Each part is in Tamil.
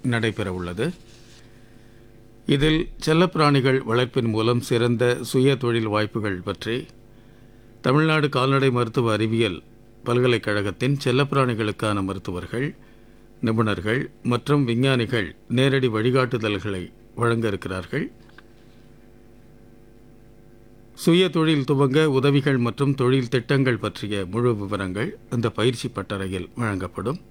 நடைபெறவுள்ளது இதில் செல்லப்பிராணிகள் வளர்ப்பின் மூலம் சிறந்த சுய தொழில் வாய்ப்புகள் பற்றி தமிழ்நாடு கால்நடை மருத்துவ அறிவியல் பல்கலைக்கழகத்தின் செல்லப்பிராணிகளுக்கான மருத்துவர்கள் நிபுணர்கள் மற்றும் விஞ்ஞானிகள் நேரடி வழிகாட்டுதல்களை வழங்க இருக்கிறார்கள் சுய தொழில் துவங்க உதவிகள் மற்றும் தொழில் திட்டங்கள் பற்றிய முழு விவரங்கள் இந்த பயிற்சி பட்டறையில் வழங்கப்படும்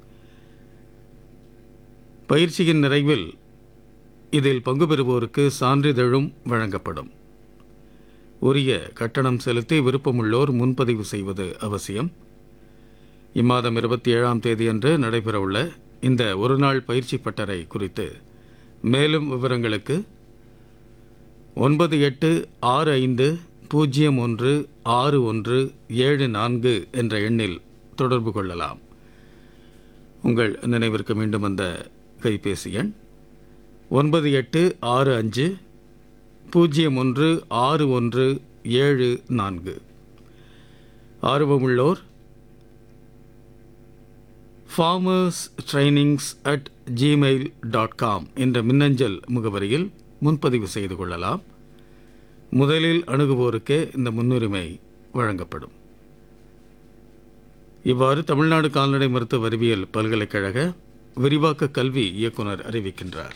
பயிற்சியின் நிறைவில் இதில் பங்கு பெறுவோருக்கு சான்றிதழும் வழங்கப்படும் உரிய கட்டணம் செலுத்தி விருப்பமுள்ளோர் முன்பதிவு செய்வது அவசியம் இம்மாதம் இருபத்தி ஏழாம் தேதியன்று நடைபெறவுள்ள இந்த ஒருநாள் பயிற்சி பட்டறை குறித்து மேலும் விவரங்களுக்கு ஒன்பது எட்டு ஆறு ஐந்து பூஜ்ஜியம் ஒன்று ஆறு ஒன்று ஏழு நான்கு என்ற எண்ணில் தொடர்பு கொள்ளலாம் உங்கள் நினைவிற்கு மீண்டும் அந்த கைபேசி எண் ஒன்பது எட்டு ஆறு அஞ்சு பூஜ்ஜியம் ஒன்று ஆறு ஒன்று ஏழு நான்கு ஆர்வமுள்ளோர் farmers trainings at Gmail dot com என்ற மின்னஞ்சல் முகவரியில் முன்பதிவு செய்து கொள்ளலாம் முதலில் அணுகுவோருக்கே இந்த முன்னுரிமை வழங்கப்படும் இவ்வாறு தமிழ்நாடு கால்நடை மருத்துவ அறிவியல் பல்கலைக்கழக விரிவாக்க கல்வி இயக்குனர் அறிவிக்கின்றார்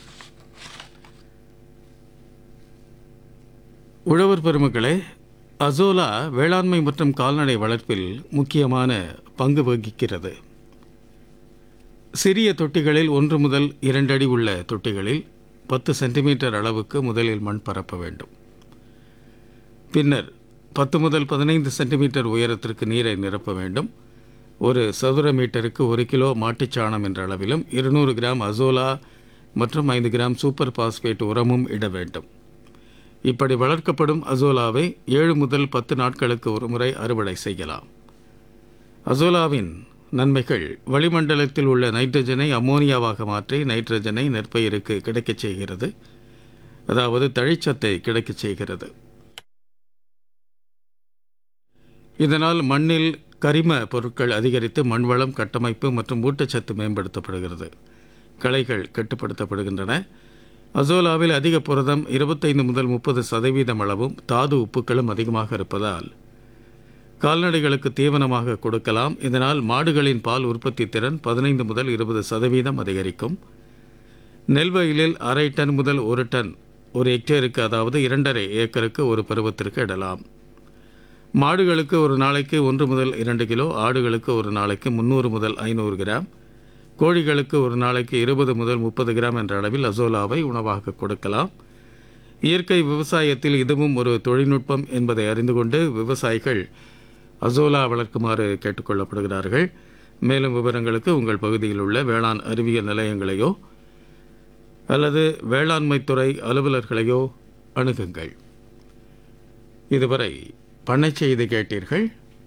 உழவர் பெருமக்களே அசோலா வேளாண்மை மற்றும் கால்நடை வளர்ப்பில் முக்கியமான பங்கு வகிக்கிறது சிறிய தொட்டிகளில் ஒன்று முதல் இரண்டு அடி உள்ள தொட்டிகளில் பத்து சென்டிமீட்டர் அளவுக்கு முதலில் மண் பரப்ப வேண்டும் பின்னர் பத்து முதல் பதினைந்து சென்டிமீட்டர் உயரத்திற்கு நீரை நிரப்ப வேண்டும் ஒரு சதுர மீட்டருக்கு ஒரு கிலோ மாட்டுச்சாணம் என்ற அளவிலும் இருநூறு கிராம் அசோலா மற்றும் ஐந்து கிராம் சூப்பர் பாஸ்பேட் உரமும் இட வேண்டும் இப்படி வளர்க்கப்படும் அசோலாவை ஏழு முதல் பத்து நாட்களுக்கு ஒரு முறை அறுவடை செய்யலாம் அசோலாவின் நன்மைகள் வளிமண்டலத்தில் உள்ள நைட்ரஜனை அம்மோனியாவாக மாற்றி நைட்ரஜனை நெற்பயிருக்கு கிடைக்கச் செய்கிறது அதாவது தழைச்சத்தை கிடைக்கச் செய்கிறது இதனால் மண்ணில் கரிம பொருட்கள் அதிகரித்து மண்வளம் கட்டமைப்பு மற்றும் ஊட்டச்சத்து மேம்படுத்தப்படுகிறது களைகள் கட்டுப்படுத்தப்படுகின்றன அசோலாவில் அதிக புரதம் இருபத்தைந்து முதல் முப்பது சதவீதம் அளவும் தாது உப்புக்களும் அதிகமாக இருப்பதால் கால்நடைகளுக்கு தீவனமாக கொடுக்கலாம் இதனால் மாடுகளின் பால் உற்பத்தி திறன் பதினைந்து முதல் இருபது சதவீதம் அதிகரிக்கும் நெல் வயலில் அரை டன் முதல் ஒரு டன் ஒரு ஹெக்டேருக்கு அதாவது இரண்டரை ஏக்கருக்கு ஒரு பருவத்திற்கு இடலாம் மாடுகளுக்கு ஒரு நாளைக்கு ஒன்று முதல் இரண்டு கிலோ ஆடுகளுக்கு ஒரு நாளைக்கு முந்நூறு முதல் ஐநூறு கிராம் கோழிகளுக்கு ஒரு நாளைக்கு இருபது முதல் முப்பது கிராம் என்ற அளவில் அசோலாவை உணவாக கொடுக்கலாம் இயற்கை விவசாயத்தில் இதுவும் ஒரு தொழில்நுட்பம் என்பதை அறிந்து கொண்டு விவசாயிகள் அசோலா வளர்க்குமாறு கேட்டுக்கொள்ளப்படுகிறார்கள் மேலும் விவரங்களுக்கு உங்கள் பகுதியில் உள்ள வேளாண் அறிவியல் நிலையங்களையோ அல்லது வேளாண்மைத்துறை அலுவலர்களையோ அணுகுங்கள் இதுவரை பண்ணை செய்தி கேட்டீர்கள்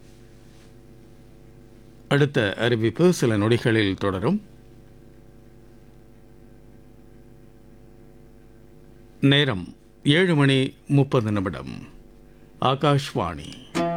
அடுத்த அறிவிப்பு சில நொடிகளில் தொடரும் நேரம் ஏழு மணி முப்பது நிமிடம் ஆகாஷ்வாணி